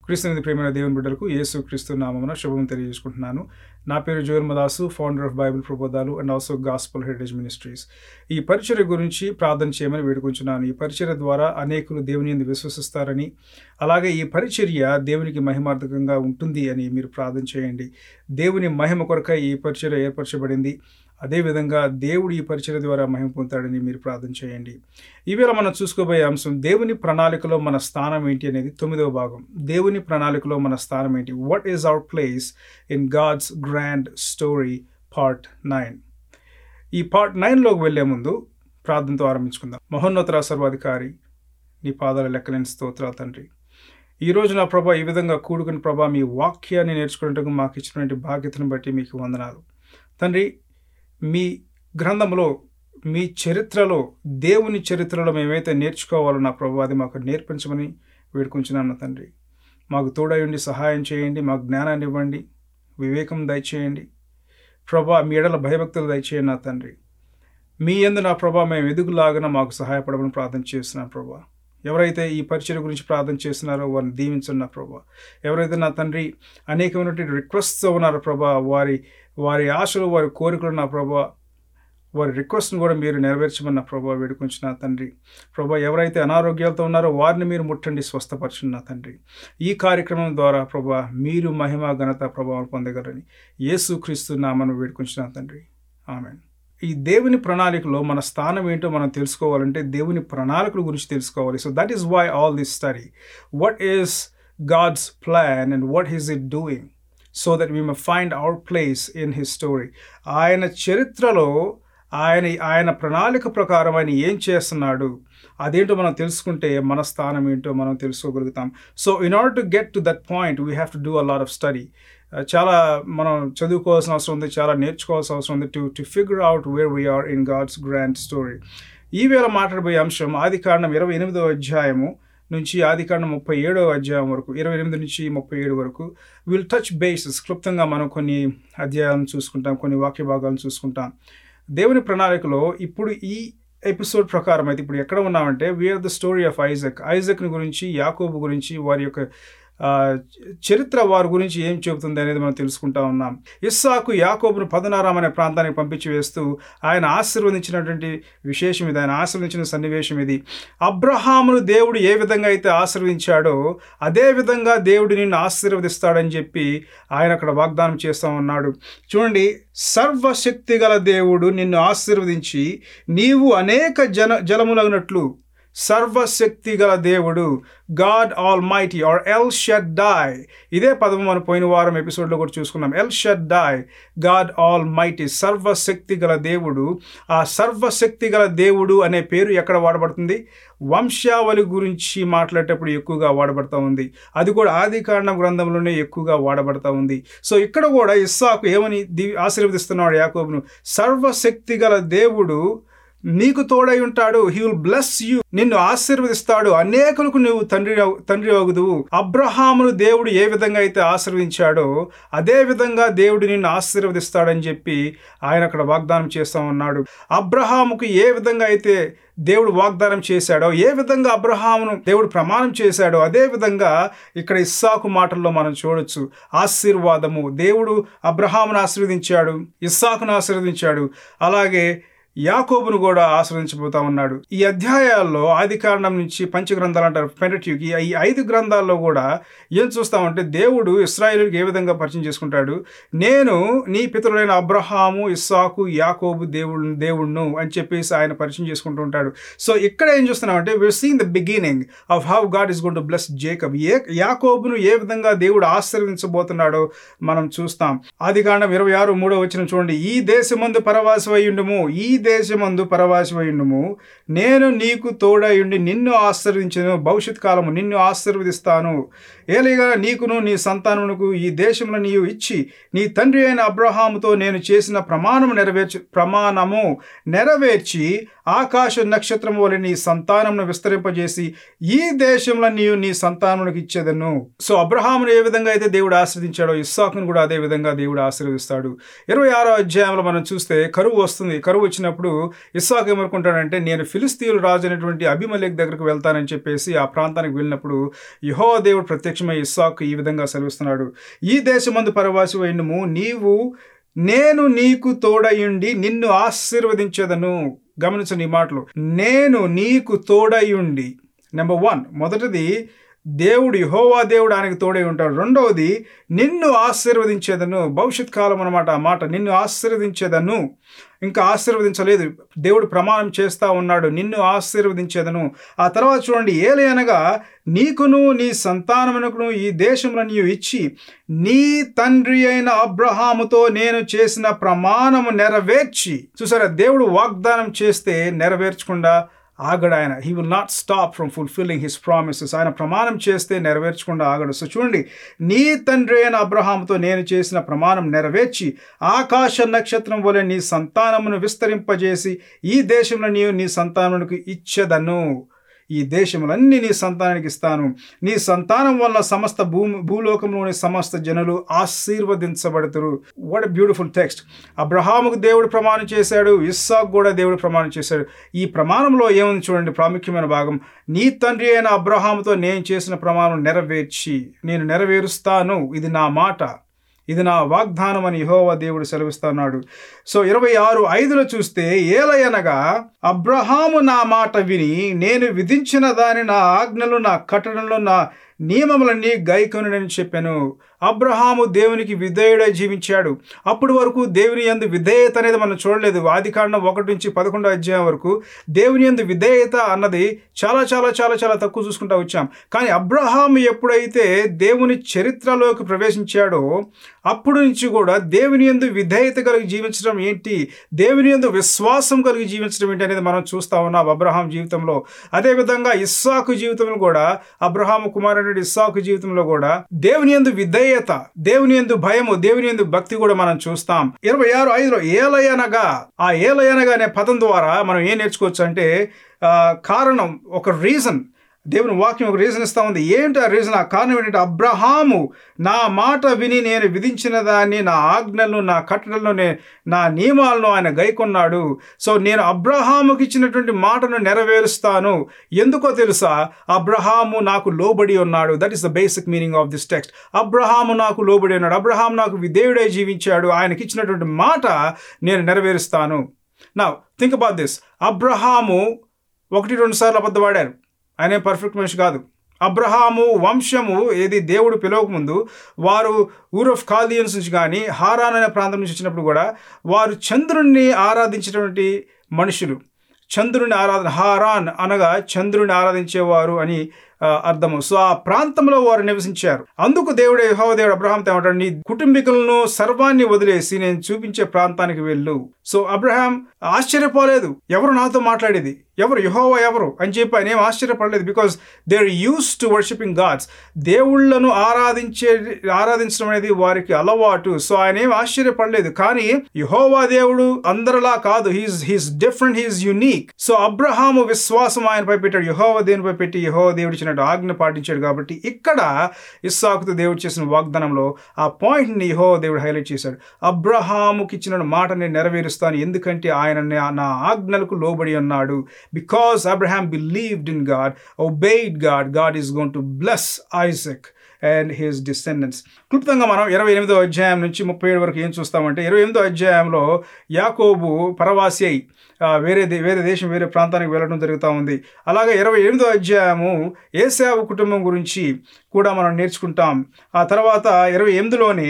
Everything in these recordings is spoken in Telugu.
క్రీస్తునిధి ప్రేమైన దేవుని బిడ్డలకు యేసు క్రీస్తు నామమున శుభం తెలియజేసుకుంటున్నాను నా పేరు జోర్మదాసు ఫౌండర్ ఆఫ్ బైబిల్ ప్రబోధాలు and also gospel heritage ministries ఈ పరిచర్య గురించి ప్రార్థన చేయమని వేడుకుంటున్నాను ఈ పరిచర్య ద్వారా అనేకులు దేవుని యందు విశ్వసిస్తారని అలాగే ఈ పరిచర్య దేవునికి మహిమార్థకంగా ఉంటుంది అని మీరు ప్రార్థన చేయండి దేవుని మహిమ కొరకై ఈ పరిచర్య ఏర్పరచబడింది అదేవిధంగా దేవుడు ఈ పరిచర్య ద్వారా మహిమ పొందుతాడని మీరు ప్రార్థన చేయండి ఈవేళ మనం చూసుకోబోయే అంశం దేవుని ప్రణాళికలో మన స్థానం ఏంటి అనేది తొమ్మిదవ భాగం దేవుని ప్రణాళికలో మన స్థానం ఏంటి what is our place in God's grand story part nine ఈ పార్ట్ నైన్లోకి వెళ్లే ముందు ప్రార్థనతో ఆరంభించుకుందాం మహోన్నతర సర్వాధికారి నీ పాదాల లెక్కలేని స్తోత్రాలు తండ్రి ఈ రోజు నా ప్రభా ఈ విధంగా కూడుకుని ప్రభా మీ వాక్యాన్ని నేర్చుకునేందుకు మాకు ఇచ్చినటువంటి బాధ్యతను బట్టి మీకు వందనాలు తండ్రి మీ గ్రంథంలో మీ చరిత్రలో దేవుని చరిత్రలో మేమైతే నేర్చుకోవాలో నా ప్రభు అది మాకు నేర్పించమని వేడుకుంటున్నాను తండ్రి మాకు తోడయుండి సహాయం చేయండి మాకు జ్ఞానాన్ని ఇవ్వండి వివేకం దయచేయండి ప్రభా మీ ఎడల భయభక్తులు దయచేయండి నా తండ్రి మీ ఎందు నా ప్రభా మేము ఎదుగులాగా మాకు సహాయపడమని ప్రార్థన చేస్తున్నాను ప్రభా ఎవరైతే ఈ పరిచయం గురించి ప్రార్థన చేస్తున్నారో వారిని దీవించండి నా ప్రభా ఎవరైతే నా తండ్రి అనేకమైనటువంటి రిక్వెస్ట్తో ఉన్నారో ప్రభా వారి వారి ఆశలు వారి కోరికలు నా ప్రభా వారి రిక్వెస్ట్ను కూడా మీరు నెరవేర్చమన్న ప్రభా వేడుకుంటున్న తండ్రి ప్రభా ఎవరైతే అనారోగ్యాలతో ఉన్నారో వారిని మీరు ముట్టండి స్వస్థపరచండి నా తండ్రి ఈ కార్యక్రమం ద్వారా ప్రభా మీరు మహిమ ఘనత ప్రభావం పొందగలరని యేసు క్రీస్తు నామను వేడుకుంటున్న తండ్రి ఆమెన్ ఈ దేవుని ప్రణాళికలో మన స్థానం ఏంటో మనం తెలుసుకోవాలంటే దేవుని ప్రణాళికల గురించి తెలుసుకోవాలి so that is why all this study what is God's plan and what is it doing so that we may find our place in his story ఆయన చరిత్రలో ఆయన ఆయన ప్రణాళిక ప్రకారం ఆయన ఏం చేస్తున్నాడు అదేంటో మనం తెలుసుకుంటే మన స్థానం ఏంటో మనం తెలుసుకోగలుగుతాం so in order to get to that point we have to do a lot of study చాలా మనం చదువుకోవాల్సిన అవసరం ఉంది చాలా నేర్చుకోవాల్సిన అవసరం ఉంది to to figure out where we are in God's grand story ఈ వేళ మాట్లాడబోయే అంశం ఆది కారణం ఇరవై ఎనిమిదవ అధ్యాయము నుంచి ఆది కాండం ముప్పై ఏడవ అధ్యాయం వరకు ఇరవై ఎనిమిది నుంచి ముప్పై ఏడు వరకు విల్ టచ్ బేసిస్ క్లుప్తంగా మనం కొన్ని అధ్యాయాలను చూసుకుంటాం కొన్ని వాక్య భాగాలను చూసుకుంటాం దేవుని ప్రణాళికలో ఇప్పుడు ఈ ఎపిసోడ్ ప్రకారం అయితే ఇప్పుడు ఎక్కడ ఉన్నామంటే we are the story of Isaac ఐజక్ని గురించి యాకోబు గురించి వారి యొక్క చరిత్ర వారి గురించి ఏం చెబుతుంది అనేది మనం తెలుసుకుంటా ఉన్నాం ఇస్సాకు యాకోబును పదనారాం అనే ప్రాంతానికి పంపించి వేస్తూ ఆయన ఆశీర్వదించినటువంటి విశేషం ఇది ఆయన ఆశీర్వదించిన సన్నివేశం ఇది అబ్రహామును దేవుడు ఏ విధంగా అయితే ఆశీర్వదించాడో అదే విధంగా దేవుడు నిన్ను ఆశీర్వదిస్తాడని చెప్పి ఆయన అక్కడ వాగ్దానం చేస్తూ ఉన్నాడు చూడండి సర్వశక్తి గల దేవుడు నిన్ను ఆశీర్వదించి నీవు అనేక జన జలములగినట్లు సర్వశక్తి గల దేవుడు God almighty or El Shaddai ఇదే పదము మనం పోయిన వారం ఎపిసోడ్లో కూడా చూసుకున్నాం El Shaddai God almighty సర్వశక్తి గల దేవుడు ఆ సర్వశక్తి గల దేవుడు అనే పేరు ఎక్కడ వాడబడుతుంది వంశావళి గురించి మాట్లాడేటప్పుడు ఎక్కువగా వాడబడతా ఉంది అది కూడా ఆది కారణం గ్రంథంలోనే ఎక్కువగా వాడబడతా ఉంది సో ఇక్కడ కూడా ఇస్సాకు ఏమని ది ఆశీర్వదిస్తున్నాడు యాకోబును సర్వశక్తి గల దేవుడు నీకు తోడై ఉంటాడు హీ విల్ బ్లెస్ యూ నిన్ను ఆశీర్వదిస్తాడు అనేకులకు నువ్వు తండ్రి తండ్రి అవుదువు అబ్రహామును దేవుడు ఏ విధంగా అయితే ఆశీర్వదించాడో అదే విధంగా దేవుడు నిన్ను ఆశీర్వదిస్తాడని చెప్పి ఆయన అక్కడ వాగ్దానం చేస్తూ ఉన్నాడు అబ్రహాముకు ఏ విధంగా అయితే దేవుడు వాగ్దానం చేశాడో ఏ విధంగా అబ్రహామును దేవుడు ప్రమాణం చేశాడో అదే విధంగా ఇక్కడ ఇస్సాకు మాటల్లో మనం చూడొచ్చు ఆశీర్వాదము దేవుడు అబ్రహామును ఆశీర్వదించాడు ఇస్సాకును ఆశీర్వదించాడు అలాగే యాకోబును కూడా ఆశ్రయించబోతా ఉన్నాడు ఈ అధ్యాయాల్లో ఆది కారణం నుంచి పంచగ్రంథాలు అంటారు పెంటట్యూక్ ఈ ఐదు గ్రంథాల్లో కూడా ఏం చూస్తామంటే దేవుడు ఇస్రాయేలుకి ఏ విధంగా పరిచయం చేసుకుంటాడు నేను నీ పితరులైన అబ్రహాము ఇస్సాకు యాకోబు దేవుడు దేవుడును అని చెప్పేసి ఆయన పరిచయం చేసుకుంటూ ఉంటాడు సో ఇక్కడ ఏం చూస్తున్నామంటే విర్ seen the beginning of how God is gonna to bless Jacob ఏ యాకోబును ఏ విధంగా దేవుడు ఆశీర్వించబోతున్నాడో మనం చూస్తాం ఆది కాండం ఇరవై ఆరు మూడో వచ్చిన చూడండి ఈ దేశమందు పరవాసమయ్యుండుము ఈ దేశమందు పరవాసమయ్యుండుము నేను నీకు తోడయుండి నిన్ను ఆశీర్వదించను భవిష్యత్ కాలము నిన్ను ఆశీర్వదిస్తాను ఏలిగా నీకును నీ సంతానమునకు ఈ దేశంలో నీవు ఇచ్చి నీ తండ్రి అయిన అబ్రహాముతో నేను చేసిన ప్రమాణము నెరవేర్చి ప్రమాణము నెరవేర్చి ఆకాశ నక్షత్రము వలె నీ సంతానమును విస్తరింపజేసి ఈ దేశంలో నీవు నీ సంతానమునకు ఇచ్చేదను సో అబ్రహామును ఏ విధంగా అయితే దేవుడు ఆశ్రదించాడో ఇస్సాకును కూడా అదే విధంగా దేవుడు ఆశీర్వదిస్తాడు ఇరవై ఆరో అధ్యాయంలో మనం చూస్తే కరువు వస్తుంది కరువు వచ్చినప్పుడు ఇస్సాకు ఏమనుకుంటాడంటే నేను ఫిలిస్తీన్లు రాజు అయినటువంటి అభిమలేక్ దగ్గరకు వెళ్తానని చెప్పేసి ఆ ప్రాంతానికి వెళ్ళినప్పుడు యహో దేవుడు ప్రత్యక్ష ప్రత్యక్షమై ఇస్సాకు ఈ విధంగా సెలవిస్తున్నాడు ఈ దేశమందు పరవాసి అయినము నీవు నేను నీకు తోడయుండి నిన్ను ఆశీర్వదించేదను గమనించండి ఈ మాటలు నేను నీకు తోడయుండి నెంబర్ వన్ మొదటిది దేవుడు యహోవా దేవుడు ఆయనకు తోడై ఉంటాడు రెండవది నిన్ను ఆశీర్వదించేదను భవిష్యత్ కాలం అనమాట ఆ మాట నిన్ను ఆశీర్వదించేదను ఇంకా ఆశీర్వదించలేదు దేవుడు ప్రమాణం చేస్తా ఉన్నాడు నిన్ను ఆశీర్వదించేదను ఆ తర్వాత చూడండి ఏలే అనగా నీకును నీ సంతానమునకును ఈ దేశంలో నీవు ఇచ్చి నీ తండ్రి అయిన అబ్రహాముతో నేను చేసిన ప్రమాణము నెరవేర్చి చూసారా దేవుడు వాగ్దానం చేస్తే నెరవేర్చకుండా ఆగడు ఆయన he will not stop from fulfilling his promises ఆయన ప్రమాణం చేస్తే నెరవేర్చకుండా ఆగడు సో చూడండి నీ తండ్రి అయిన అబ్రహాంతో నేను చేసిన ప్రమాణం నెరవేర్చి ఆకాశ నక్షత్రం వలె నీ సంతానమును విస్తరింపజేసి ఈ దేశంలో నీవు నీ సంతానమునకు ఇచ్చేదను ఈ దేశములన్నీ నీ సంతానానికి ఇస్తాను నీ సంతానం వల్ల సమస్త భూమి భూలోకంలోని సమస్త జనులు ఆశీర్వదించబడతారు వాట్ బ్యూటిఫుల్ టెక్స్ట్ అబ్రహాముకు దేవుడు ప్రమాణం చేశాడు ఇస్సాకు కూడా దేవుడు ప్రమాణం చేశాడు ఈ ప్రమాణంలో ఏముంది చూడండి ప్రాముఖ్యమైన భాగం నీ తండ్రి అయిన అబ్రహాముతో నేను చేసిన ప్రమాణం నెరవేర్చి నేను నెరవేరుస్తాను ఇది నా మాట ఇది నా వాగ్దానం అని యహోవా దేవుడు సెలవిస్తున్నాడు సో ఇరవై ఆరు ఐదులో చూస్తే ఏలయనగా అబ్రహాము నా మాట విని నేను విధించిన దాని నా ఆజ్ఞలు నా కట్టడంలో నా నియమములన్నీ గైకొనని చెప్పాను అబ్రహాము దేవునికి విధేయుడై జీవించాడు అప్పటి వరకు దేవుని యందు విధేయత అనేది మనం చూడలేదు ఆది కాండం ఒకటి నుంచి పదకొండో అధ్యాయం వరకు దేవుని యందు విధేయత అన్నది చాలా చాలా చాలా చాలా తక్కువ చూసుకుంటా వచ్చాం కానీ అబ్రహాము ఎప్పుడైతే దేవుని చరిత్రలోకి ప్రవేశించాడో అప్పుడు నుంచి కూడా దేవుని యందు విధేయత కలిగి జీవించడం ఏంటి దేవుని యందు విశ్వాసం కలిగి జీవించడం ఏంటి అనేది మనం చూస్తా ఉన్నాం అబ్రహాం జీవితంలో అదేవిధంగా ఇస్సాకు జీవితంలో కూడా అబ్రహాము కుమారుడు ఇస్సాకు జీవితంలో కూడా దేవుని యందు విధేయత దేవుని యందు భయము దేవుని యందు భక్తి కూడా మనం చూస్తాం ఇరవై ఆరు ఐదులో ఏలయనగా ఆ ఏలయనగా అనే పదం ద్వారా మనం ఏం నేర్చుకోవచ్చు అంటే ఆ, కారణం ఒక రీజన్ దేవుని వాక్యం ఒక రీజన్ ఇస్తా ఉంది ఏంటి ఆ రీజన్ ఆ కారణం ఏంటంటే అబ్రహాము నా మాట విని నేను విధించిన దాన్ని నా ఆజ్ఞలను నా కట్టడలను నే- నా నియమాలను ఆయన గైకొన్నాడు సో నేను అబ్రహాముకి ఇచ్చినటువంటి మాటను నెరవేరుస్తాను ఎందుకో తెలుసా అబ్రహాము నాకు లోబడి ఉన్నాడు that is the basic meaning of this text అబ్రహాము నాకు లోబడి ఉన్నాడు అబ్రహాం నాకు విధేయుడై జీవించాడు ఆయనకి ఇచ్చినటువంటి మాట నేను నెరవేరుస్తాను నా థింక్ అబౌట్ దిస్ అబ్రహాము ఒకటి రెండు సార్లు అబద్ధవాడారు ఆయన పర్ఫెక్ట్ మనిషి కాదు అబ్రహాము వంశము ఏది దేవుడు పిలవకముందు వారు ఊర్ ఆఫ్ కాలియన్స్ నుంచి కానీ హారాన్ అనే ప్రాంతం నుంచి వచ్చినప్పుడు కూడా వారు చంద్రుణ్ణి ఆరాధించినటువంటి మనుషులు చంద్రుని ఆరాధన హారాన్ అనగా చంద్రుని ఆరాధించేవారు అని ఆ, అర్థము సో ఆ ప్రాంతంలో వారు నివసించారు అందుకు దేవుడు యెహోవా దేవుడు అబ్రహాంతో ఏమంటాడు నీ కుటుంబీకులను సర్వాన్ని వదిలేసి నేను చూపించే ప్రాంతానికి వెళ్ళు సో అబ్రహాం ఆశ్చర్యపోలేదు ఎవరు నాతో మాట్లాడేది ఎవరు యహోవా ఎవరు అని చెప్పి ఆయన ఏం ఆశ్చర్యపడలేదు because they are use to worshiping gods దేవుళ్లను ఆరాధించే ఆరాధించడం అనేది వారికి అలవాటు సో ఆయన ఏం ఆశ్చర్యపడలేదు కానీ యహోవా దేవుడు అందరిలా కాదు he's he's different he's unique so అబ్రహాము విశ్వాసం ఆయనపై పెట్టాడు యహోవా దేవునిపై పెట్టి యహోవా దేవుడు ఇచ్చినట్టు ఆజ్ఞ పాటించాడు కాబట్టి ఇక్కడ ఇస్సాకుతో దేవుడు చేసిన వాగ్దానంలో ఆ పాయింట్ని యహోవా దేవుడు హైలైట్ చేశాడు అబ్రహాముకి ఇచ్చిన మాట నేను నెరవేరుస్తాను ఎందుకంటే ఆయన నా- నా ఆజ్ఞలకు లోబడి ఉన్నాడు because Abraham believed in God obeyed God God is gonna to bless Isaac and his descendants క్లుప్తంగా మనం ఇరవై ఎనిమిదో అధ్యాయం నుంచి ముప్పై ఏడు వరకు ఏం చూస్తామంటే ఇరవై ఎనిమిదో అధ్యాయంలో యాకోబు పరవాసి అయి ఆ, వేరే దే- వేరే దేశం వేరే ప్రాంతానికి వెళ్ళడం జరుగుతూ ఉంది అలాగే ఇరవై ఎనిమిదో అధ్యాయము ఏసావు కుటుంబం గురించి కూడా మనం నేర్చుకుంటాం ఆ తర్వాత ఇరవై ఎనిమిదిలోనే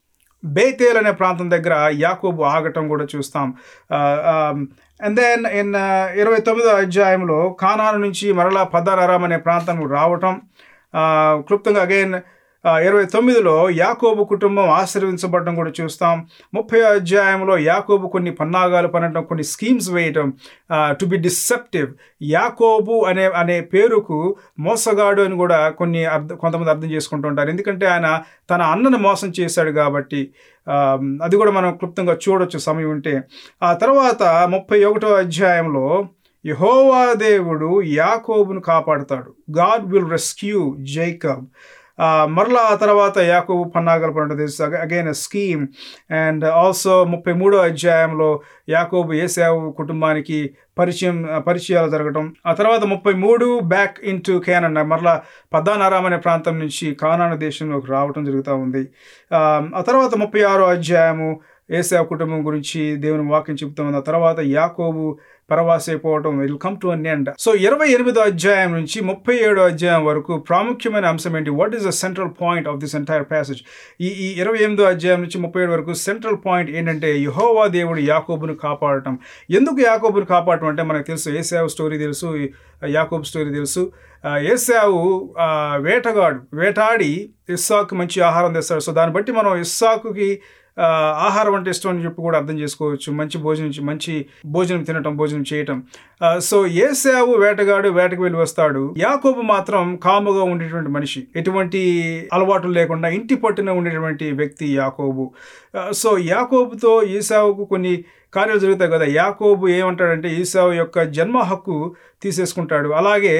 బేతేల్ అనే ప్రాంతం దగ్గర యాకోబు ఆగటం కూడా చూస్తాం అండ్ దెన్ ఇన్ ఇరవై తొమ్మిదో అధ్యాయంలో కానాను నుంచి మరలా పద్దారాం అనే ప్రాంతం రావటం ఆ, క్లుప్తంగా అగైన్ ఇరవై తొమ్మిదిలో యాకోబు కుటుంబం ఆశీర్వదించబడటం కూడా చూస్తాం ముప్పై అధ్యాయంలో యాకోబు కొన్ని పన్నాగాలు పనటం కొన్ని స్కీమ్స్ వేయటం టు బి డిసెప్టివ్ యాకోబు అనే అనే పేరుకు మోసగాడు అని కూడా కొన్ని అర్థ కొంతమంది అర్థం చేసుకుంటూ ఉంటారు ఎందుకంటే ఆయన తన అన్నను మోసం చేశాడు కాబట్టి ఆ, అది కూడా మనం క్లుప్తంగా చూడొచ్చు సమయం ఉంటే ఆ తర్వాత ముప్పై ఒకటో అధ్యాయంలో యహోవా దేవుడు యాకోబును కాపాడుతాడు గాడ్ విల్ రెస్క్యూ జైకబ్ మరలా ఆ తర్వాత యాకోబు పన్నాగల పంట తెలుసు అగైన్ స్కీమ్ అండ్ ఆల్సో ముప్పై మూడో అధ్యాయంలో యాకోబు ఏసావు కుటుంబానికి పరిచయం పరిచయాలు జరగడం ఆ తర్వాత ముప్పై మూడు బ్యాక్ ఇన్ టు కేనన్ మరలా పద్దానారాం అనే ప్రాంతం నుంచి కానాన దేశంలోకి రావడం జరుగుతూ ఉంది ఆ తర్వాత ముప్పై ఆరో అధ్యాయము ఏసావు కుటుంబం గురించి దేవుని వాక్యం చెబుతూ ఉంది ఆ తర్వాత యాకోబు పరవాసైపోవడం will come to an end so ఇరవై ఎనిమిదో అధ్యాయం నుంచి ముప్పై ఏడో అధ్యాయం వరకు ప్రాముఖ్యమైన అంశం ఏంటి what is the central point of this entire passage ఈ ఈ ఇరవై ఎనిమిదో అధ్యాయం నుంచి ముప్పై ఏడు వరకు సెంట్రల్ పాయింట్ ఏంటంటే యహోవా దేవుడు యాకోబును కాపాడటం ఎందుకు యాకోబును కాపాడటం అంటే మనకు తెలుసు ఏసావు స్టోరీ తెలుసు యాకోబు స్టోరీ తెలుసు ఏసావు వేటగాడు వేటాడి ఇస్సాకు మంచి ఆహారం తెస్తాడు సో దాన్ని బట్టి మనం ఇస్సాకుకి ఆహారం అంటే ఇష్టం అని చెప్పి కూడా అర్థం చేసుకోవచ్చు మంచి భోజనం మంచి భోజనం తినటం భోజనం చేయటం సో ఏసావు వేటగాడు వేటకు వెళ్ళి వస్తాడు యాకోబు మాత్రం కాముగా ఉండేటువంటి మనిషి ఎటువంటి అలవాట్లు లేకుండా ఇంటి పట్టున ఉండేటువంటి వ్యక్తి యాకోబు సో యాకోబుతో ఈసావుకు కొన్ని కార్యాలు జరుగుతాయి కదా యాకోబు ఏమంటాడంటే ఈసావు యొక్క జన్మ హక్కు తీసేసుకుంటాడు అలాగే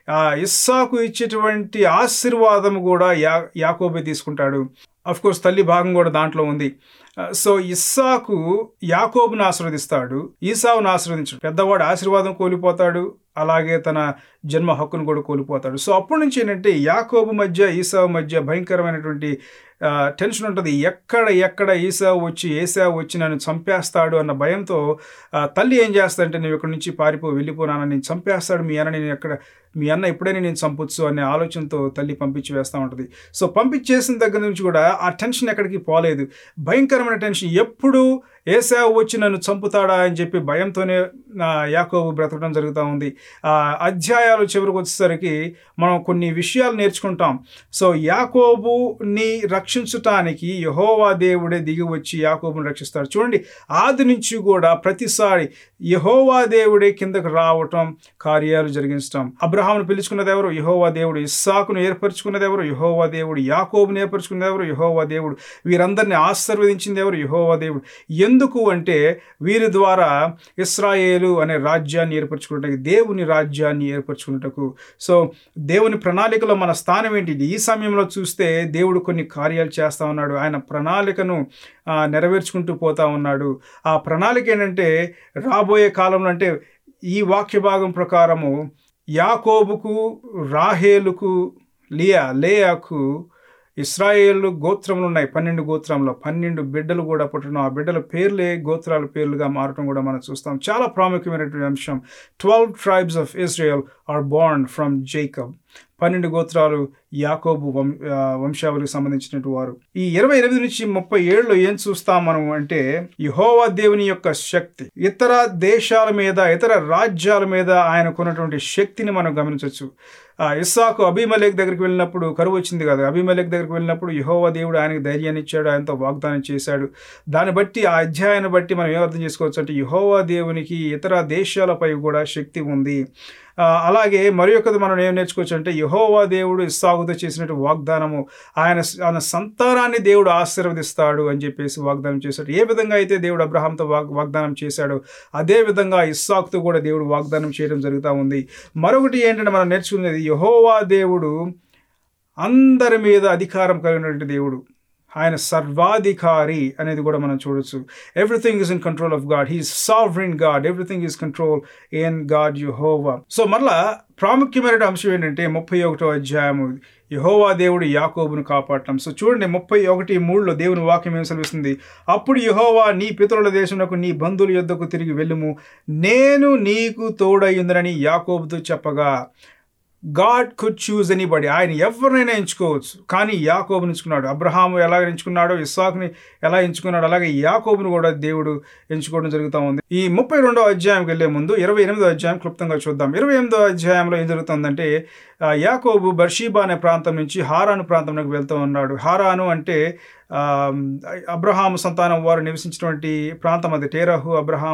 ఇస్సాకు ఇచ్చేటువంటి ఆశీర్వాదం కూడా యా యాకోబే తీసుకుంటాడు అఫ్ కోర్స్ తల్లి భాగం కూడా దాంట్లో ఉంది సో ఇస్సాకు యాకోబును ఆశీర్వదిస్తాడు ఈసావును ఆశీర్వదించడు పెద్దవాడు ఆశీర్వాదం కోల్పోతాడు అలాగే తన జన్మ హక్కును కూడా కోల్పోతాడు సో అప్పటి నుంచి ఏంటంటే యాకోబు మధ్య ఈసావు మధ్య భయంకరమైనటువంటి టెన్షన్ ఉంటుంది ఎక్కడ ఎక్కడ ఈసావు వచ్చి ఏసావు వచ్చి నన్ను చంపేస్తాడు అన్న భయంతో తల్లి ఏం చేస్తాడంటే నేను ఇక్కడి నుంచి పారిపో వెళ్ళిపోనానని నేను చంపేస్తాడు మీ అన్న నేను ఎక్కడ మీ అన్న ఎప్పుడైనా నేను చంపొచ్చు అనే ఆలోచనతో తల్లి పంపించి వేస్తూ ఉంటుంది సో పంపించేసిన దగ్గర నుంచి కూడా ఆ టెన్షన్ ఎక్కడికి పోలేదు భయంకరమైన టెన్షన్ ఎప్పుడు ఏసావు వచ్చి నన్ను చంపుతాడా అని చెప్పి భయంతోనే యాకోబు బ్రతకడం జరుగుతూ ఉంది ఆ అధ్యాయాలు చివరికి వచ్చేసరికి మనం కొన్ని విషయాలు నేర్చుకుంటాం సో యాకోబుని రక్షించటానికి యహోవా దేవుడే దిగి వచ్చి యాకోబుని రక్షిస్తాడు చూడండి ఆది నుంచి కూడా ప్రతిసారి యహోవా దేవుడే కిందకు రావటం కార్యాలు జరిగించటం అబ్రహామును పిలుచుకున్నది ఎవరు యహోవా దేవుడు ఇస్సాకును ఏర్పరచుకున్నది ఎవరు యహోవా దేవుడు యాకోబుని ఏర్పరచుకున్నది ఎవరు యహోవా దేవుడు వీరందరినీ ఆశీర్వదించింది ఎవరు యహోవా దేవుడు ఎందుకు అంటే వీరి ద్వారా ఇస్రాయేలు అనే రాజ్యాన్ని ఏర్పరచుకున్నట్టుకు దేవుని రాజ్యాన్ని ఏర్పరచుకున్నట్టుకు సో దేవుని ప్రణాళికలో మన స్థానం ఏంటి ఈ సమయంలో చూస్తే దేవుడు కొన్ని కార్యాలు చేస్తూ ఉన్నాడు ఆయన ప్రణాళికను నెరవేర్చుకుంటూ పోతా ఉన్నాడు ఆ ప్రణాళిక ఏంటంటే రాబోయే కాలంలో అంటే ఈ వాక్య భాగం ప్రకారము యాకోబుకు రాహేలుకు లియా లేయాకు ఇస్రాయేల్ గోత్రములు ఉన్నాయి పన్నెండు గోత్రంలో పన్నెండు బిడ్డలు కూడా పుట్టడం ఆ బిడ్డల పేర్లే గోత్రాల పేర్లుగా మారటం కూడా మనం చూస్తాం చాలా ప్రాముఖ్యమైనటువంటి అంశం twelve tribes of Israel are born from Jacob పన్నెండు గోత్రాలు యాకోబు వం వంశావళికి సంబంధించినటువంటి వారు ఈ ఇరవై ఎనిమిది నుంచి ముప్పై ఏడులో ఏం చూస్తాం మనం అంటే యహోవా దేవుని యొక్క శక్తి ఇతర దేశాల మీద ఇతర రాజ్యాల మీద ఆయనకున్నటువంటి శక్తిని మనం గమనించవచ్చు ఇస్సాకు అభిమలేక్ దగ్గరికి వెళ్ళినప్పుడు కరువు వచ్చింది కదా అభిమలేక్ దగ్గరికి వెళ్ళినప్పుడు యహోవా దేవుడు ఆయనకు ధైర్యాన్ని ఇచ్చాడు ఆయనతో వాగ్దానం చేశాడు దాన్ని బట్టి ఆ అధ్యాయాన్ని బట్టి మనం ఏం అర్థం చేసుకోవచ్చు అంటే యహోవా దేవునికి ఇతర దేశాలపై కూడా శక్తి ఉంది అలాగే మరి ఒక్కది మనం ఏం నేర్చుకోవచ్చు అంటే యహోవా దేవుడు ఇస్సాగుతో చేసినట్టు వాగ్దానము ఆయన ఆయన సంతానాన్ని దేవుడు ఆశీర్వదిస్తాడు అని చెప్పేసి వాగ్దానం చేశాడు ఏ విధంగా అయితే దేవుడు అబ్రహాంతో వాగ్ వాగ్దానం చేశాడో అదే విధంగా ఇస్సాకుతో కూడా దేవుడు వాగ్దానం చేయడం జరుగుతూ ఉంది మరొకటి ఏంటంటే మనం నేర్చుకునేది యహోవా దేవుడు అందరి మీద అధికారం కలిగినటువంటి దేవుడు ఆయన సర్వాధికారి అనేది కూడా మనం చూడొచ్చు everything is in control of God he's sovereign God everything is control in God యహోవా సో మరలా ప్రాముఖ్యమైన అంశం ఏంటంటే ముప్పై ఒకటో అధ్యాయము యహోవా దేవుడు యాకోబును కాపాడటం సో చూడండి ముప్పై ఒకటి మూడులో దేవుని వాక్యం ఏం సెలవిస్తుంది అప్పుడు యహోవా నీ పితరుల దేశంలో నీ బంధువుల యొద్దకు తిరిగి వెళ్ళుము నేను నీకు తోడయ్యుందనని యాకోబుతో చెప్పగా గాడ్ కుడ్ చూజ్ ఎనీబడి ఆయన ఎవరినైనా ఎంచుకోవచ్చు కానీ యాకోబుని ఎంచుకున్నాడు అబ్రహాము ఎలా ఎంచుకున్నాడో ఇస్సాకుని ఎలా ఎంచుకున్నాడు అలాగే యాకోబుని కూడా దేవుడు ఎంచుకోవడం జరుగుతూ ఉంది ఈ ముప్పై రెండో అధ్యాయంకి వెళ్లే ముందు ఇరవై ఎనిమిదో అధ్యాయం క్లుప్తంగా చూద్దాం ఇరవై ఎనిమిదో అధ్యాయంలో ఏం జరుగుతుందంటే యాకోబు బర్షీబా అనే ప్రాంతం నుంచి హారాను ప్రాంతంలోకి వెళ్తూ ఉన్నాడు హారాను అంటే అబ్రహాము సంతానం వారు నివసించినటువంటి ప్రాంతం అది టేరహు అబ్రహాము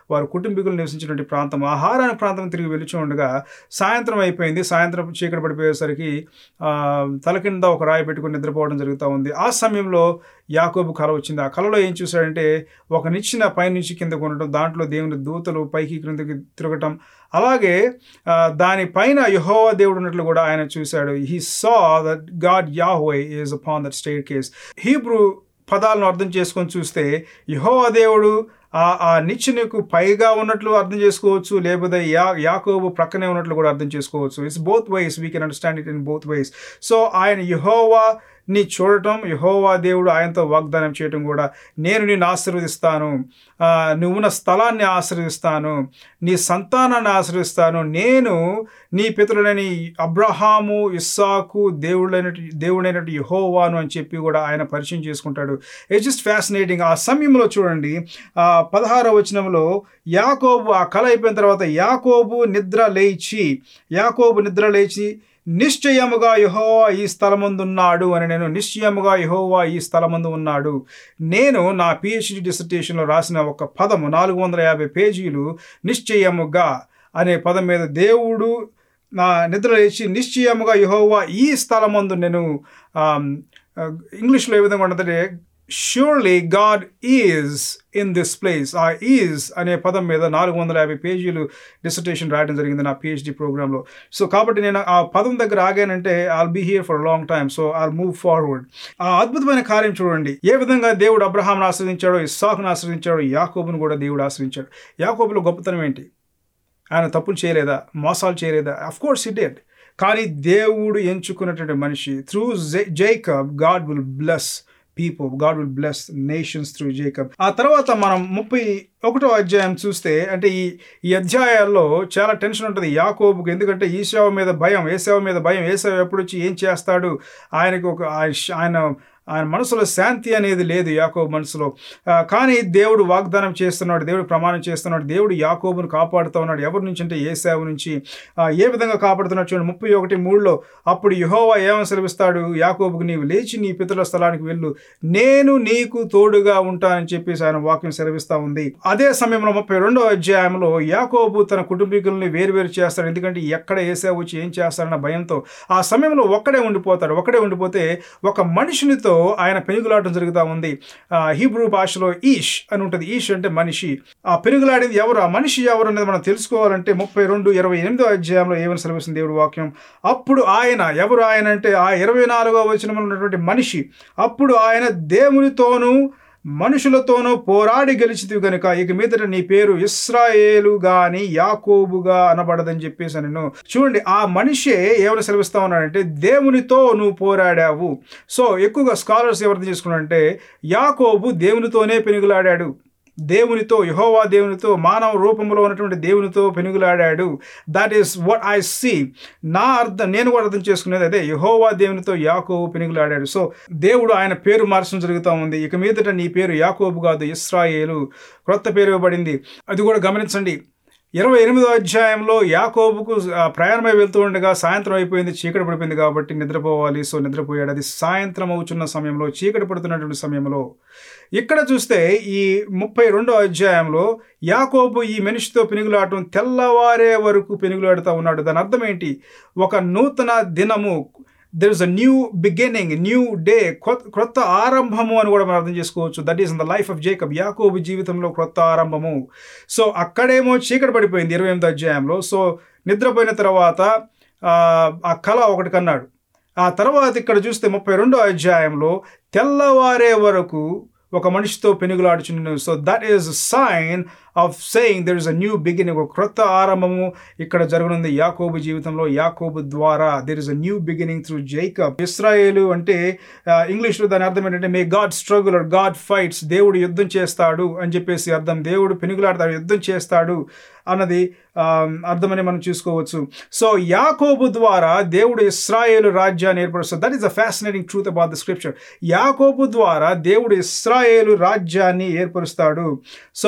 వారు కుటుంబీకులు నివసించినటువంటి ప్రాంతం ఆహారానికి ప్రాంతం తిరిగి వెలుచు ఉండగా సాయంత్రం అయిపోయింది సాయంత్రం చీకటి పడిపోయేసరికి ఆ, తల కింద ఒక రాయి పెట్టుకుని నిద్రపోవడం జరుగుతూ ఉంది ఆ సమయంలో యాకోబు కళ వచ్చింది ఆ కళలో ఏం చూశాడంటే ఒక నిచ్చిన పైనుంచి కిందకు ఉండటం దాంట్లో దేవుని దూతలు పైకి క్రిందకి తిరగటం అలాగే ఆ, దానిపైన యహోవా దేవుడు ఉన్నట్లు కూడా ఆయన చూశాడు హీ సా దట్ గాడ్ యాహోవై is upon that state case Hebrew పదాలను అర్థం చేసుకొని చూస్తే యహోవా దేవుడు ఆ ఆ నిచ్చెనకు పైగా ఉన్నట్లు అర్థం చేసుకోవచ్చు లేకపోతే యా యాకోబు ప్రక్కనే ఉన్నట్లు కూడా అర్థం చేసుకోవచ్చు it's both ways we can understand it in both ways so ఆయన యహోవా ని చూడటం యహోవా దేవుడు ఆయనతో వాగ్దానం చేయటం కూడా నేను నిన్ను ఆశీర్వదిస్తాను ఆ, నువ్వున్న స్థలాన్ని ఆశీర్వదిస్తాను నీ సంతానాన్ని ఆశీర్వదిస్తాను నేను నీ పితరులని అబ్రహాము ఇస్సాకు దేవుడైనటు దేవుడైనట్టు యహోవాను అని చెప్పి కూడా ఆయన పరిచయం చేసుకుంటాడు ఇట్స్ జస్ట్ ఫ్యాసినేటింగ్ ఆ సమయంలో చూడండి ఆ పదహారవ వచనంలో యాకోబు ఆ కళ అయిపోయిన తర్వాత యాకోబు నిద్ర లేచి యాకోబు నిద్ర లేచి నిశ్చయముగా యహోవా ఈ స్థలమందున్నాడు అని నేను నిశ్చయముగా యహోవా ఈ స్థలమందు ఉన్నాడు నేను నా పిహెచ్డి డిసర్టేషన్లో రాసిన ఒక పదము నాలుగు వందల యాభై పేజీలు నిశ్చయముగా అనే పదం మీద దేవుడు నా నిద్ర లేచి నిశ్చయముగా యహోవా ఈ స్థలమందు నేను ఆమ్, ఆ, ఇంగ్లీష్లో ఏ విధంగా ఉంటుందంటే surely God is in this place ఆ ఈజ్ అనే పదం మీద నాలుగు వందల యాభై పేజీలు డిసర్టేషన్ రాయడం జరిగింది నా పిహెచ్డి ప్రోగ్రాంలో సో కాబట్టి నేను ఆ పదం దగ్గర ఆగానంటే I'll be here for long time so I'll move forward ఆ అద్భుతమైన కార్యం చూడండి ఏ విధంగా దేవుడు అబ్రహాంను ఆశ్రయించాడో ఇస్సాకును ఆశ్రయించాడో యాకోబును కూడా దేవుడు ఆశ్రయించాడు యాకోబులో గొప్పతనం ఏంటి ఆయన తప్పులు చేయలేదా మోసాలు చేయలేదా అఫ్ కోర్స్ ఇట్ డెడ్ కానీ దేవుడు ఎంచుకున్నటువంటి మనిషి through Jacob God will bless people God will bless nations through Jacob ఆ తర్వాత మనం ముప్పై ఒకటో అధ్యాయం చూస్తే అంటే ఈ ఈ అధ్యాయాల్లో చాలా టెన్షన్ ఉంటుంది యాకోబుకి ఎందుకంటే ఈశావు మీద భయం ఏసావు మీద భయం ఏసావు ఎప్పుడు వచ్చి ఏం చేస్తాడు ఆయనకు ఒక ఆయన- ఆయన ఆయన మనసులో శాంతి అనేది లేదు యాకోబు మనసులో ఆ, కానీ దేవుడు వాగ్దానం చేస్తున్నాడు దేవుడు ప్రమాణం చేస్తున్నాడు దేవుడు యాకోబును కాపాడుతూ ఉన్నాడు ఎవరి నుంచి అంటే ఏసావు నుంచి ఆ, ఏ విధంగా కాపాడుతున్నాడు చూడండి ముప్పై ఒకటి మూడులో అప్పుడు యహోవా ఏమని సెలవిస్తాడు యాకోబుకు నీవు లేచి నీ పితరుల స్థలానికి వెళ్ళు నేను నీకు తోడుగా ఉంటానని చెప్పేసి ఆయన వాక్యం సెలవిస్తా ఉంది అదే సమయంలో ముప్పై రెండో అధ్యాయంలో యాకోబు తన కుటుంబీకుల్ని వేరువేరు చేస్తాడు ఎందుకంటే ఎక్కడ ఏసావు వచ్చి ఏం చేస్తాడన్న భయంతో ఆ సమయంలో ఒక్కడే ఉండిపోతాడు ఒక్కడే ఉండిపోతే ఒక మనిషినితో ఆయన పెనుగులాటం జరుగుతూ ఉంది ఆ, హీబ్రూ భాషలో ఈష్ అని ఉంటుంది ఈష్ అంటే మనిషి ఆ పెనుగులాడేది ఎవరు ఆ మనిషి ఎవరు అనేది మనం తెలుసుకోవాలంటే ముప్పై రెండు ఇరవై ఎనిమిదో అధ్యాయంలో ఏమని సెలవిస్తుంది దేవుడు వాక్యం అప్పుడు ఆయన ఎవరు ఆయన అంటే ఆ ఇరవై నాలుగో వచనంలో ఉన్నటువంటి మనిషి అప్పుడు ఆయన దేవునితోనూ మనుషులతోనూ పోరాడి గెలిచితివి గనుక ఇక మీదట నీ పేరు ఇస్రాయేలు గాని యాకోబుగా అనబడదని చెప్పేసి నేను చూడండి ఆ మనిషే ఏమైనా సెలవిస్తా ఉన్నాడంటే దేవునితో నువ్వు పోరాడావు సో ఎక్కువగా స్కాలర్స్ ఎవరిని చేసుకున్నారంటే యాకోబు దేవునితోనే పెనుగులాడాడు దేవునితో యహోవా దేవునితో మానవ రూపంలో ఉన్నటువంటి దేవునితో పెనుగులాడాడు that is what I see నా అర్థం నేను కూడా అర్థం చేసుకునేది అదే యహోవా దేవునితో యాకోబు పెనుగులాడాడు సో దేవుడు ఆయన పేరు మార్చడం జరుగుతూ ఉంది ఇక మీదట నీ పేరు యాకోబు కాదు ఇస్రాయేలు క్రొత్త పేరు ఇవ్వబడింది అది కూడా గమనించండి ఇరవై ఎనిమిదో అధ్యాయంలో యాకోబుకు ఆ, ప్రయాణమై వెళ్తూ ఉండగా సాయంత్రం అయిపోయింది చీకటి పడిపోయింది కాబట్టి నిద్రపోవాలి సో నిద్రపోయాడు అది సాయంత్రం అవుతున్న సమయంలో చీకటి పడుతున్నటువంటి సమయంలో ఇక్కడ చూస్తే ఈ ముప్పై రెండో అధ్యాయంలో యాకోబు ఈ మనిషితో పెనుగులాడటం తెల్లవారే వరకు పెనుగులాడుతూ ఉన్నాడు దాని అర్థం ఏంటి ఒక నూతన దినము there is a new beginning new day క్రొత్త ఆరంభము అని కూడా మనం అర్థం చేసుకోవచ్చు that is in the life of Jacob యాకోబు జీవితంలో క్రొత్త ఆరంభము సో అక్కడేమో చీకటి పడిపోయింది ఇరవై ఎనిమిది అధ్యాయంలో సో నిద్రపోయిన తర్వాత ఆ, ఆ కళ ఒకటి కన్నాడు ఆ తర్వాత ఇక్కడ చూస్తే ముప్పై రెండో అధ్యాయంలో తెల్లవారే వరకు ఒక మనిషితో పెనుగులాడుచున్నాను so that is sign of saying there is a new beginning ఒక క్రొత్త ఆరంభము ఇక్కడ జరగనుంది యాకోబు జీవితంలో యాకోబు ద్వారా there is a new beginning through Jacob ఇస్రాయేలు అంటే ఆ, ఇంగ్లీష్లో దాని అర్థం ఏంటంటే may God struggle or God fights దేవుడు యుద్ధం చేస్తాడు అని చెప్పేసి అర్థం దేవుడు పెనుగులాడతాడు యుద్ధం చేస్తాడు అన్నది ఆ, అర్థమని మనం చూసుకోవచ్చు సో యాకోబు ద్వారా దేవుడు ఇస్రాయేలు రాజ్యాన్ని ఏర్పరుస్తాడు that is a fascinating truth about the scripture యాకోబు ద్వారా దేవుడు ఇస్రాయేలు రాజ్యాన్ని ఏర్పరుస్తాడు so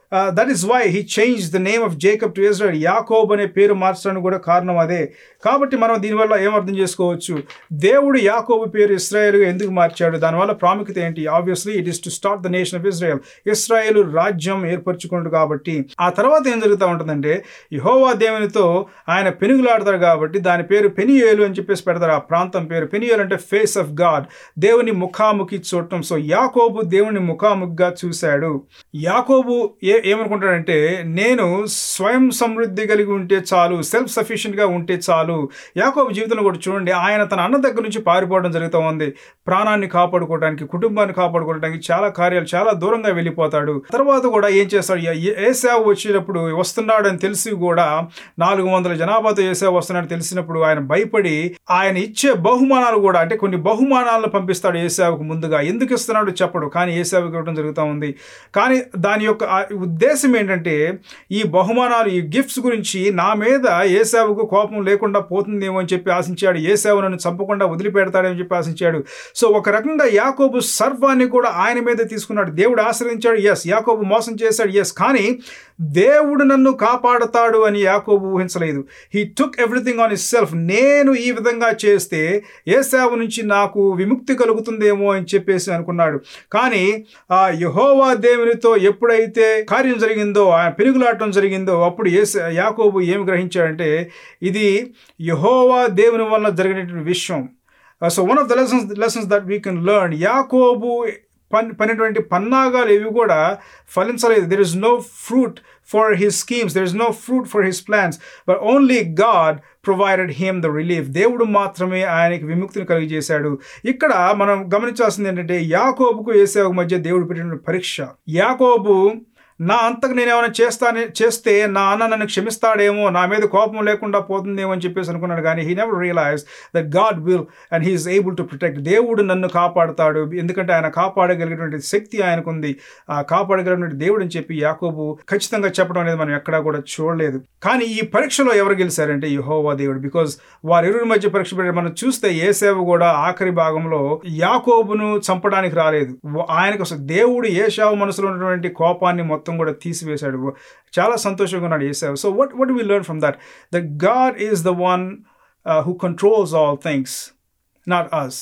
that is why he change the name of Jacob to Israel యాకోబ్ అనే పేరు మార్చడానికి కూడా కారణం అదే కాబట్టి మనం దీనివల్ల ఏం అర్థం చేసుకోవచ్చు దేవుడు యాకోబు పేరు ఇస్రాయేల్ ఎందుకు మార్చాడు దానివల్ల ప్రాముఖ్యత ఏంటి obviously it is to start the nation of Israel ఇస్రాయేల్ రాజ్యం ఏర్పరచుకుంటు కాబట్టి ఆ తర్వాత ఏం జరుగుతూ ఉంటుందంటే యహోవా దేవునితో ఆయన పెనుగులాడతాడు కాబట్టి దాని పేరు పెనియేలు అని చెప్పేసి పెడతారు ఆ ప్రాంతం పేరు పెనియేలు అంటే ఫేస్ ఆఫ్ గాడ్ దేవుని ముఖాముఖి చూడటం సో యాకోబు దేవుని ముఖాముఖిగా చూశాడు యాకోబు ఏ ఏమనుకుంటాడంటే నేను స్వయం సమృద్ధి కలిగి ఉంటే చాలు సెల్ఫ్ సఫిషియెంట్గా ఉంటే చాలు యాకోబు జీవితంలో కూడా చూడండి ఆయన తన అన్న దగ్గర నుంచి పారిపోవడం జరుగుతూ ఉంది ప్రాణాన్ని కాపాడుకోవడానికి కుటుంబాన్ని కాపాడుకోవడానికి చాలా కార్యాలు చాలా దూరంగా వెళ్ళిపోతాడు తర్వాత కూడా ఏం చేస్తాడు ఏసావు వచ్చేటప్పుడు వస్తున్నాడు అని తెలిసి కూడా నాలుగు వందల జనాభాతో ఏసావు వస్తున్నాడు తెలిసినప్పుడు ఆయన భయపడి ఆయన ఇచ్చే బహుమానాలు కూడా అంటే కొన్ని బహుమానాలను పంపిస్తాడు ఏసావుకు ముందుగా ఎందుకు ఇస్తున్నాడు చెప్పడు కానీ ఏసావుకి ఇవ్వడం జరుగుతూ ఉంది కానీ దాని యొక్క ఆ ఉద్దేశం ఏంటంటే ఈ బహుమానాలు ఈ గిఫ్ట్స్ గురించి నా మీద ఏసావుకు కోపం లేకుండా పోతుందేమో అని చెప్పి ఆశించాడు ఏసావు నన్ను చంపకుండా వదిలిపెడతాడని చెప్పి ఆశించాడు సో ఒక రకంగా యాకోబు సర్వాన్ని కూడా ఆయన మీద తీసుకున్నాడు దేవుడు ఆశ్రయించాడు ఎస్ యాకోబు మోసం చేశాడు ఎస్ కానీ దేవుడు నన్ను కాపాడతాడు అని యాకోబు ఊహించలేదు he took everything on his self నేను ఈ విధంగా చేస్తే ఏసావు నుంచి నాకు విముక్తి కలుగుతుందేమో అని చెప్పేసి అనుకున్నాడు కానీ ఆ యహోవా దేవునితో ఎప్పుడైతే కార్యం జరిగిందో ఆయన పెరుగులాటం జరిగిందో అప్పుడు ఏస యాకోబు ఏమి గ్రహించాడంటే ఇది యహోవా దేవుని వల్ల జరిగినటువంటి విషయం so one of the lessons lessons that we can learn యాకోబు పన్ పనిటువంటి పన్నాగాలు ఏవి కూడా ఫలించలేదు there is no fruit for his schemes there is no fruit for his plans but only God provided him the relief దేవుడు మాత్రమే ఆయనకి విముక్తిని కలిగజేశాడు ఇక్కడ మనం గమనించాల్సింది ఏంటంటే యాకోబుకు ఏసేవకు మధ్య దేవుడు పెట్టిన పరీక్ష యాకోబు నా అంతకు నేను ఏమైనా చేస్తానే చేస్తే నా అన్న నన్ను క్షమిస్తాడేమో నా మీద కోపం లేకుండా పోతుందేమో అని చెప్పేసి అనుకున్నాడు కానీ he never realise that God will and he is able to protect దేవుడు నన్ను కాపాడుతాడు ఎందుకంటే ఆయన కాపాడగలిగినటువంటి శక్తి ఆయనకుంది ఆ కాపాడగలిగినటువంటి దేవుడు అని చెప్పి యాకోబు ఖచ్చితంగా చెప్పడం అనేది మనం ఎక్కడా కూడా చూడలేదు కానీ ఈ పరీక్షలో ఎవరు గెలిచారంటే యహోవా దేవుడు బికాజ్ వారిరువురి మధ్య పరీక్ష పెట్టి మనం చూస్తే ఏ సేవ కూడా ఆఖరి భాగంలో యాకోబును చంపడానికి రాలేదు ఆయనకు అసలు దేవుడు ఏషావు మనసులో ఉన్నటువంటి కోపాన్ని మొత్తం కూడా తీసివేశాడు చాలా సంతోషంగా ఉన్నాడు ఏసావు so what what we learn from that the God is the one who controls all things not us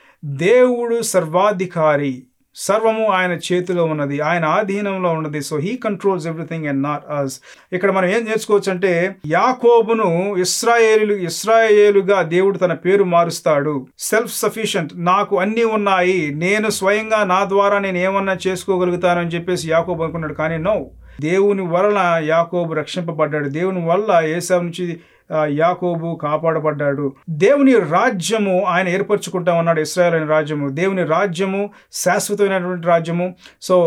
దేవుడు సర్వాధికారి సర్వము ఆయన చేతిలో ఉన్నది ఆయన ఆధీనంలో ఉన్నది so he controls everything and not us ఇక్కడ మనం ఏం నేర్చుకోవచ్చు అంటే యాకోబును ఇస్రాయేలు ఇస్రాయేలుగా దేవుడు తన పేరు మారుస్తాడు సెల్ఫ్ సఫిషియంట్ నాకు అన్నీ ఉన్నాయి నేను స్వయంగా నా ద్వారా నేను ఏమన్నా చేసుకోగలుగుతాను అని చెప్పేసి యాకోబు అనుకున్నాడు కానీ నో దేవుని వలన యాకోబు రక్షింపబడ్డాడు దేవుని వల్ల ఏసావు నుంచి యాకోబు కాపాడబడ్డాడు దేవుని రాజ్యము ఆయన ఏర్పరచుకుంటా ఉన్నాడు ఇస్రాయల్ అనే రాజ్యము దేవుని రాజ్యము శాశ్వతమైనటువంటి రాజ్యము సో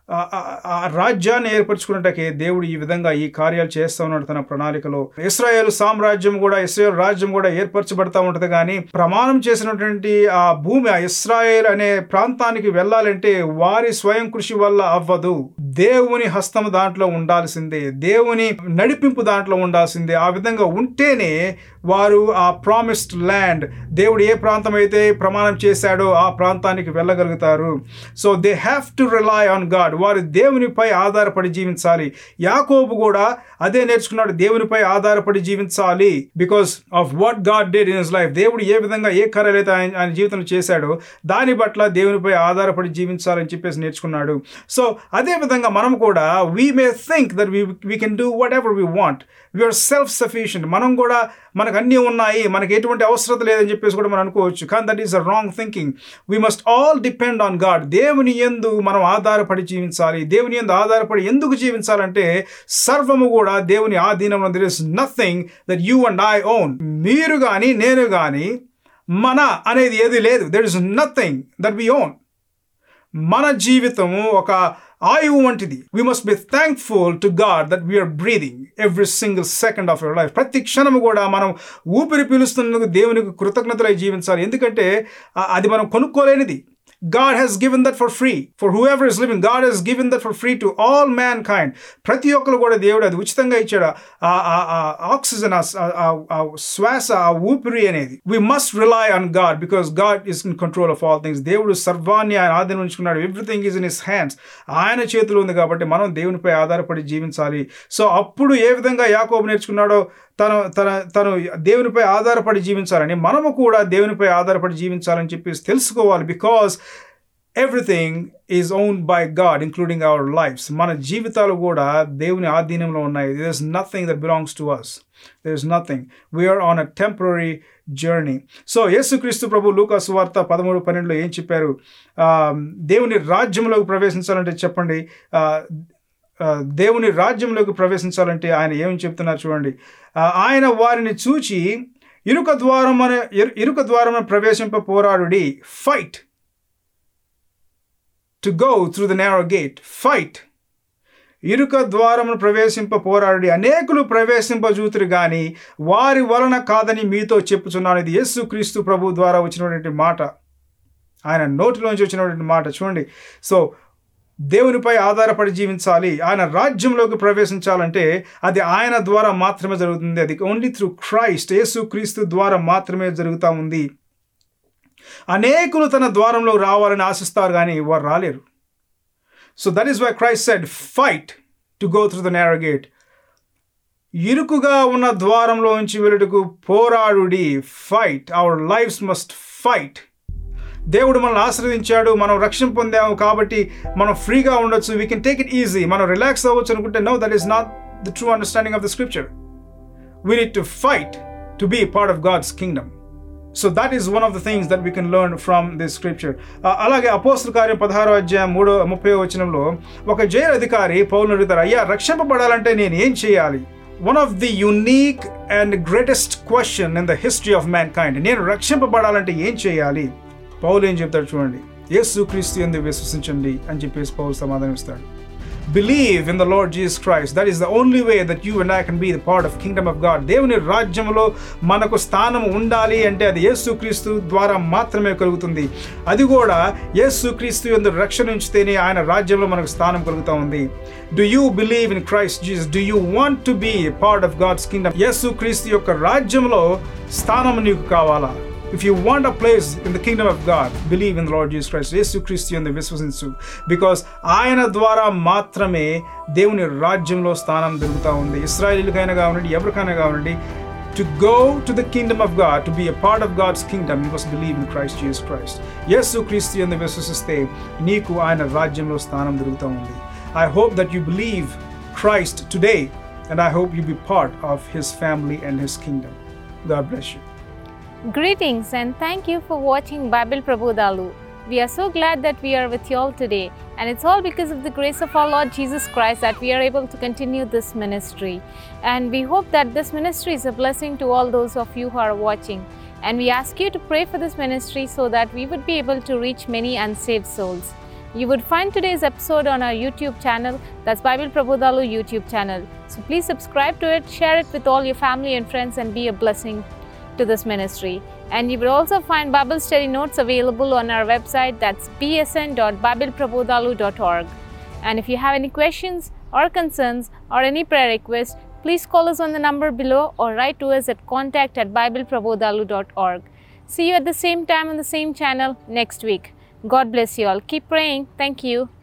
ఆ రాజ్యాన్ని ఏర్పరచుకున్నట్టుకే దేవుడు ఈ విధంగా ఈ కార్యాలు చేస్తూ ఉన్నాడు తన ప్రణాళికలో ఇస్రాయేల్ సామ్రాజ్యం కూడా ఇస్రాయేల్ రాజ్యం కూడా ఏర్పరచబడతా ఉంటది కానీ ప్రమాణం చేసినటువంటి ఆ భూమి ఆ ఇస్రాయేల్ అనే ప్రాంతానికి వెళ్ళాలంటే వారి స్వయం కృషి వల్ల అవ్వదు దేవుని హస్తము దాంట్లో ఉండాల్సిందే దేవుని నడిపింపు దాంట్లో ఉండాల్సిందే ఆ విధంగా ఉంటేనే వారు ఆ ప్రామిస్డ్ ల్యాండ్ దేవుడు ఏ ప్రాంతం అయితే ప్రమాణం చేశాడో ఆ ప్రాంతానికి వెళ్ళగలుగుతారు so they have to rely on God వారు దేవునిపై ఆధారపడి జీవించాలి యాకోబు కూడా అదే నేర్చుకున్నాడు దేవునిపై ఆధారపడి జీవించాలి because of what God did in his life దేవుడు ఏ విధంగా ఏ కార్యాలు అయితే ఆయన ఆయన జీవితంలో చేశాడో దాని పట్ల దేవునిపై ఆధారపడి జీవించాలని చెప్పేసి నేర్చుకున్నాడు సో అదే విధంగా మనం కూడా we may think that we we can do whatever we want we are self sufficient మనం కూడా మనకు అన్నీ ఉన్నాయి మనకి ఎటువంటి అవసరం లేదని చెప్పేసి కూడా మనం అనుకోవచ్చు కానీ that is a wrong thinking we must all depend on God దేవుని ఎందు మనం ఆధారపడి జీవించాలి దేవుని ఎందు ఆధారపడి ఎందుకు జీవించాలంటే సర్వము కూడా దేవుని ఆధీనంలో there is nothing that you and I own మీరు కానీ నేను కానీ మన అనేది ఏది లేదు there is nothing that we own మన జీవితము ఒక ఆయువు వంటిది we must be thankful to God that we are breathing every single second of your life ప్రతి క్షణము కూడా మనం ఊపిరి పీలుస్తున్నందుకు దేవునికి కృతజ్ఞతలై జీవించాలి ఎందుకంటే అది మనం కొనుక్కోలేనిది God has given that for free. For whoever is living, God has given that for free to all mankind. ప్రతి ఒక్కరు కూడా దేవుడు అది ఉచితంగా ఇచ్చాడు ఆ ఆక్సిజన్ ఆ శ్వాస ఆ ఊపిరి అనేది we must rely on God because God is in control of all things దేవుడు సర్వాన్ని ఆయన ఆధీనం ఉంచుకున్నాడు everything is in his hands ఆయన చేతిలో ఉంది కాబట్టి మనం దేవునిపై ఆధారపడి జీవించాలి సో అప్పుడు ఏ విధంగా యాకోబు నేర్చుకున్నాడో తను తన తను దేవునిపై ఆధారపడి జీవించాలని మనము కూడా దేవునిపై ఆధారపడి జీవించాలని చెప్పేసి తెలుసుకోవాలి because everything is own by God including our lives మన జీవితాలు కూడా దేవుని ఆధీనంలో ఉన్నాయి there is nothing that belongs to us there is nothing we are on a temporary journey so యేసుక్రీస్తు ప్రభు లూకాసు వార్త పదమూడు పన్నెండులో ఏం చెప్పారు దేవుని రాజ్యంలోకి ప్రవేశించాలంటే చెప్పండి దేవుని రాజ్యంలోకి ప్రవేశించాలంటే ఆయన ఏమని చెప్తున్నారు చూడండి ఆయన వారిని చూచి ఇరుక ద్వారం అనే ఇరుక ద్వారం ప్రవేశింప పోరాడుడి fight to go through the narrow gate fight ఇరుక ద్వారమును ప్రవేశింప పోరాడి అనేకులు ప్రవేశింపజూతురు గాని వారి వలన కాదని మీతో చెప్పుచున్నాను ఇది యేసు క్రీస్తు ప్రభు ద్వారా వచ్చినటువంటి మాట ఆయన నోటిలోంచి వచ్చినటువంటి మాట చూడండి సో దేవునిపై ఆధారపడి జీవించాలి ఆయన రాజ్యంలోకి ప్రవేశించాలంటే అది ఆయన ద్వారా మాత్రమే జరుగుతుంది అది ఓన్లీ త్రూ క్రైస్ట్ యేసు క్రీస్తు ద్వారా మాత్రమే జరుగుతూ ఉంది అనేకులు తన ద్వారంలో రావాలని ఆశిస్తారు కానీ వారు రాలేరు so that is why Christ said fight to go through the narrow gate ఇరుకుగా ఉన్న ద్వారంలో ఉంచి వెళ్ళుటకు పోరాడుడి fight our lives must fight దేవుడు మనల్ని ఆశ్రదించాడు మనం రక్షణ పొందాము కాబట్టి మనం ఫ్రీగా ఉండొచ్చు we can take it easy మనం రిలాక్స్ అవ్వచ్చు అనుకుంటే no that is not the true understanding of the scripture we need to fight to be part of God's kingdom so that is one of the things that we can learn from this scripture అలాగే అపోస్తుల కార్యం పదహారో అధ్యాయం మూడో ముప్పై వచనంలో ఒక జైలు అధికారి పౌరులు అడుగుతారు అయ్యా రక్షింపబడాలంటే నేను ఏం చేయాలి one of the unique and greatest question in the history of mankind నేను రక్షింపబడాలంటే ఏం చేయాలి పౌలు ఏం చెప్తాడు చూడండి యేసు క్రీస్తు ఎందు విశ్వసించండి అని చెప్పేసి పౌలు సమాధానం ఇస్తాడు believe in the Lord Jesus Christ that is the only way that you and I can be the part of kingdom of God దేవుని రాజ్యంలో మనకు స్థానం ఉండాలి అంటే అది యేసు క్రీస్తు ద్వారా మాత్రమే కలుగుతుంది అది కూడా యేసు క్రీస్తు ఎందు రక్షణ ఉంచితేనే ఆయన రాజ్యంలో మనకు స్థానం కలుగుతూ ఉంది do you believe in Christ Jesus do you want to be part of God's kingdom యేసు క్రీస్తు యొక్క రాజ్యంలో స్థానం నీకు కావాలా If you want a place in the kingdom of God, believe in the Lord Jesus Christ. యేసు క్రీస్తు యందు విశ్వసించు బికాస్ ఆయన ద్వారా మాత్రమే దేవుని రాజ్యంలో స్థానం దొరుకుతూ ఉంది ఇస్రాయలీలకైనా కానివ్వండి ఎవరికైనా కానివ్వండి to go to the kingdom of God to be a part of God's kingdom you must believe in Christ Jesus Christ యేసు క్రీస్తు యందు విశ్వసిస్తే నీకు ఆయన రాజ్యంలో స్థానం దొరుకుతూ ఉంది I hope that you believe Christ today and I hope you be part of his family and his kingdom God bless you Greetings and thank you for watching Bible Prabodhalu. We are so glad that we are with you all today, and it's all because of the grace of our Lord Jesus Christ that we are able to continue this ministry. And we hope that this ministry is a blessing to all those of you who are watching. And we ask you to pray for this ministry so that we would be able to reach many unsaved souls. You would find today's episode on our YouTube channel, that's Bible Prabodhalu YouTube channel. So please subscribe to it, share it with all your family and friends, and be a blessing to this ministry. And you will also find Bible study notes available on our website that's bsn.bibleprabodhalu.org. And if you have any questions or concerns or any prayer requests, please call us on the number below or write to us at contact at bibleprabodhalu.org. See you at the same time on the same channel next week. God bless you all. Keep praying. Thank you.